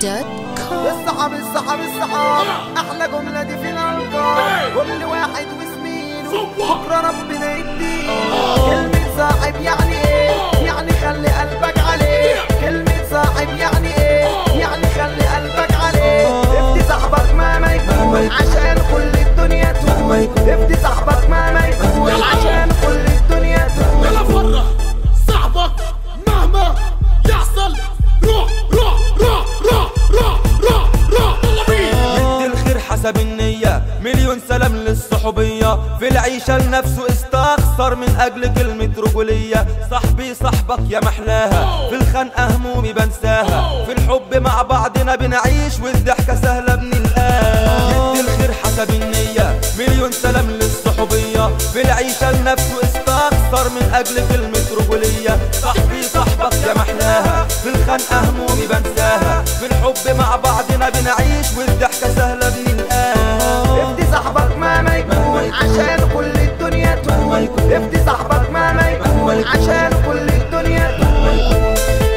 DJMusic.com الصحاب الصحاب الصحاب احلى جمله دي في الالقاب كل واحد وزميله بكره ربنا يديه كلمه صاحب يعني ايه يعني خلي قلبك عليه كلمه صاحب يعني ايه يعني خلي قلبك عليه افدي صاحبك مهما يكون عشان كل الدنيا تهون افدي صاحبك مهما يكون عشان كل الدنيا تهون ولا فرح صاحبك مهما يحصل روح روح روح روح روح روح روح يلا بينا يدي الخير حسب النية مليون سلام للصحوبية في العيشة لنفسه استخسر من أجل كلمة رجولية صاحبي صاحبك يا محلاها في الخنقة همومي بنساها في الحب مع بعضنا بنعيش والضحكة سهلة بنلقاها يدي الخير حسب النية مليون سلام للصحوبية في العيشة لنفسه استخسر من أجل كلمة رجولية صاحبي صاحبك يا محلاها في الخنقة همومي بنساها في الحب مع بعضنا بنعيش والضحكة سهلة بنلقاها افدي صاحبك مهما يكون عشان كل الدنيا تهون افدي صاحبك مهما يكون عشان كل الدنيا تهون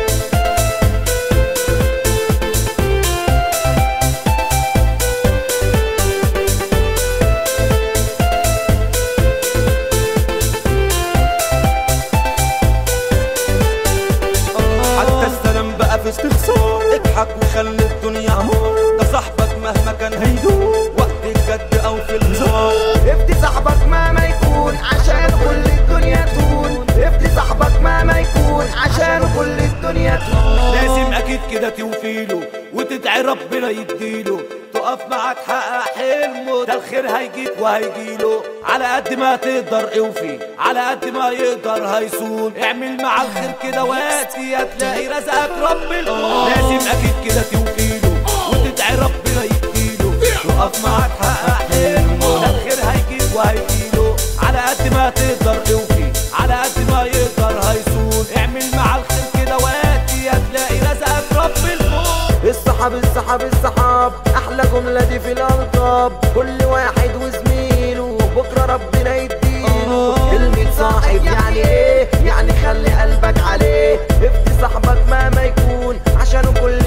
حتى السلام بقى في استخسار اضحك وخلي الدنيا عمار ده صاحبك مهما كان هيدوم وقت الجد او في الهزار افدي صاحبك مهما يكون عشان كل الدنيا تهون افدي صاحبك مهما يكون عشان كل الدنيا تهون لازم اكيد كده توفيله وتدعي ربنا يديله تقف معاه تحقق حلمه ده الخير هيجيك وهيجيله على قد ما تقدر اوفي على قد ما يقدر هيصون اعمل مع الخير كده واتي هتلاقي رزقك رب الكون لازم اكيد كده توفيله وتدعي ربنا يديله تقف معاه تحقق حلمه ده الخير هيجيك وهيجيله على قد ما تقدر اوفي على قد ما يقدر هيصون اعمل مع الخير كده واتي هتلاقي رزقك رب الكون الصحاب الصحاب الصحاب احلى جمله دي في الالقاب كل واحد وزميله بكره ربنا يديله كلمه صاحب يعني ايه يعني خلي قلبك عليه افدي صاحبك مهما يكون عشانه كل